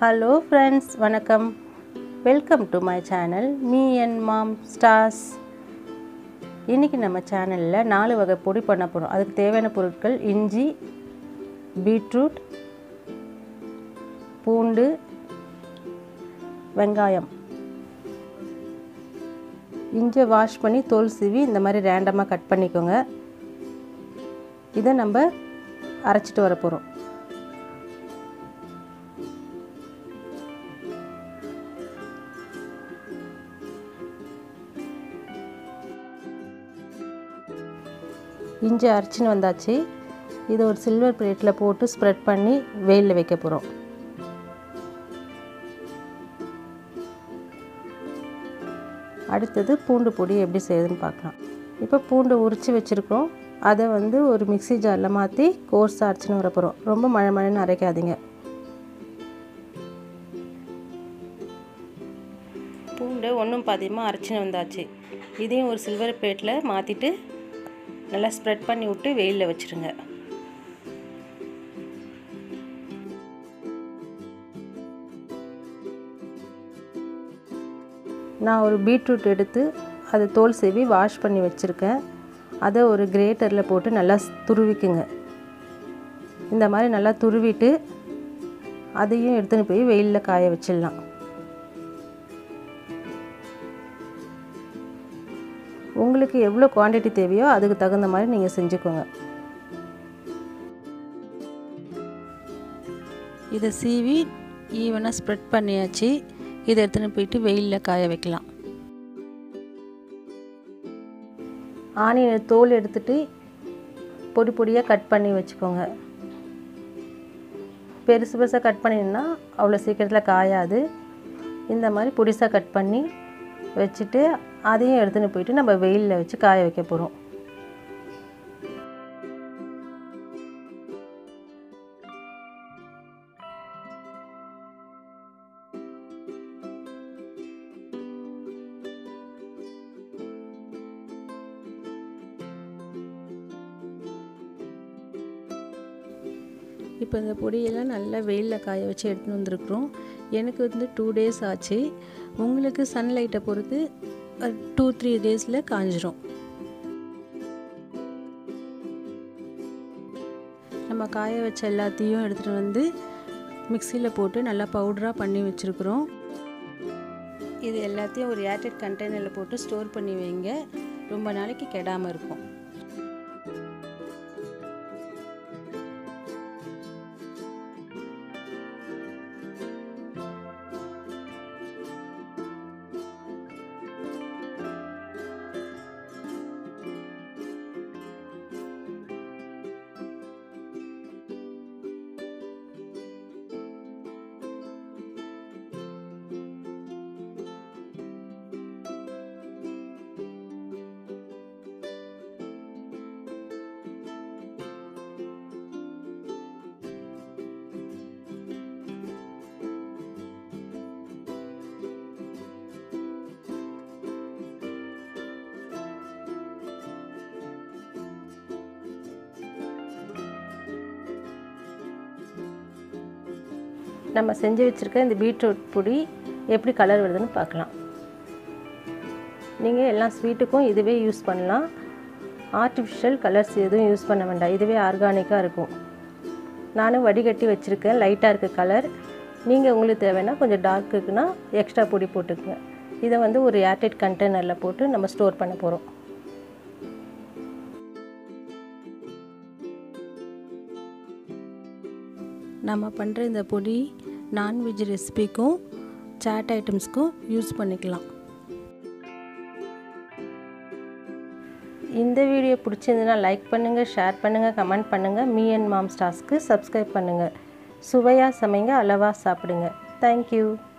hello friends வணக்கம் welcome to my channel me and mom stars இன்றைக்கி நம்ம சேனலில் நாலு வகை பொடி பண்ண போகிறோம் அதுக்கு தேவையான பொருட்கள் இஞ்சி பீட்ரூட் பூண்டு வெங்காயம் இஞ்சியை வாஷ் பண்ணி தோல் சீவி இந்த மாதிரி ரேண்டமாக கட் பண்ணிக்கோங்க இதை நம்ம அரைச்சிட்டு வர போகிறோம் இஞ்சி அரைச்சின்னு வந்தாச்சு இதை ஒரு சில்வர் பிளேட்டில் போட்டு ஸ்ப்ரெட் பண்ணி வெயிலில் வைக்க போகிறோம் அடுத்தது பூண்டு பொடி எப்படி செய்யுதுன்னு பார்க்கலாம் இப்போ பூண்டு உரித்து வச்சுருக்கோம் அதை வந்து ஒரு மிக்சி ஜாரில் மாற்றி கோர்ஸாக அரைச்சின்னு வர போகிறோம் ரொம்ப மழை மழைன்னு அரைக்காதீங்க பூண்டு ஒன்றும் பாதியமாக அரைச்சின்னு வந்தாச்சு இதையும் ஒரு சில்வர் பிளேட்டில் மாற்றிட்டு நல்லா ஸ்ப்ரெட் பண்ணி விட்டு வெயிலில் வச்சுருங்க நான் ஒரு பீட்ரூட் எடுத்து அதை தோல் சீவி வாஷ் பண்ணி வச்சுருக்கேன் அதை ஒரு கிரேட்டரில் போட்டு நல்லா துருவிக்குங்க இந்த மாதிரி நல்லா துருவிட்டு அதையும் எடுத்துன்னு போய் வெயிலில் காய வச்சிடலாம் உங்களுக்கு எவ்வளோ குவான்டிட்டி தேவையோ அதுக்கு தகுந்த மாதிரி நீங்கள் செஞ்சுக்கோங்க இதை சீவி ஈவனாக ஸ்ப்ரெட் பண்ணியாச்சு இதை எடுத்துன்னு போயிட்டு வெயிலில் காய வைக்கலாம் ஆனியனை தோல் எடுத்துட்டு பொடி பொடியாக கட் பண்ணி வச்சுக்கோங்க பெருசு பெருசாக கட் பண்ணினா அவ்வளோ சீக்கிரத்தில் காயாது இந்த மாதிரி பொடிசாக கட் பண்ணி வச்சுட்டு அதையும் எடுத்துன்னு போயிட்டு நம்ம வெயிலில் வச்சு காய வைக்க போகிறோம் இப்போ இந்த பொடியெல்லாம் நல்லா வெயிலில் காய வச்சு எடுத்துன்னு வந்திருக்குறோம் எனக்கு வந்து டூ டேஸ் ஆச்சு உங்களுக்கு சன்லைட்டை பொறுத்து டூ த்ரீ டேஸில் காஞ்சிரும் நம்ம காய வச்ச எல்லாத்தையும் எடுத்துகிட்டு வந்து மிக்சியில் போட்டு நல்லா பவுடராக பண்ணி வச்சுருக்குறோம் இது எல்லாத்தையும் ஒரு ஏர்டெட் கண்டெய்னரில் போட்டு ஸ்டோர் பண்ணி வைங்க ரொம்ப நாளைக்கு கெடாமல் இருக்கும் நம்ம செஞ்சு வச்சுருக்க இந்த பீட்ரூட் பொடி எப்படி கலர் வருதுன்னு பார்க்கலாம் நீங்கள் எல்லா ஸ்வீட்டுக்கும் இதுவே யூஸ் பண்ணலாம் ஆர்டிஃபிஷியல் கலர்ஸ் எதுவும் யூஸ் பண்ண வேண்டாம் இதுவே ஆர்கானிக்காக இருக்கும் நானும் வடிகட்டி வச்சுருக்கேன் லைட்டாக இருக்குது கலர் நீங்கள் உங்களுக்கு தேவைன்னா கொஞ்சம் டார்க் இருக்குன்னா எக்ஸ்ட்ரா பொடி போட்டுக்குங்க இதை வந்து ஒரு ஏர்டெட் கண்டெய்னரில் போட்டு நம்ம ஸ்டோர் பண்ண போகிறோம் நம்ம பண்ணுற இந்த பொடி நான்வெஜ் ரெசிபிக்கும் சாட் ஐட்டம்ஸ்க்கும் யூஸ் பண்ணிக்கலாம் இந்த வீடியோ பிடிச்சிருந்ததுன்னா லைக் பண்ணுங்கள் ஷேர் பண்ணுங்கள் கமெண்ட் பண்ணுங்கள் மீ அண்ட் மாம் ஸ்டார்ஸ்க்கு சப்ஸ்கிரைப் பண்ணுங்கள் சுவையாக சமைங்க அளவாக சாப்பிடுங்க தேங்க்யூ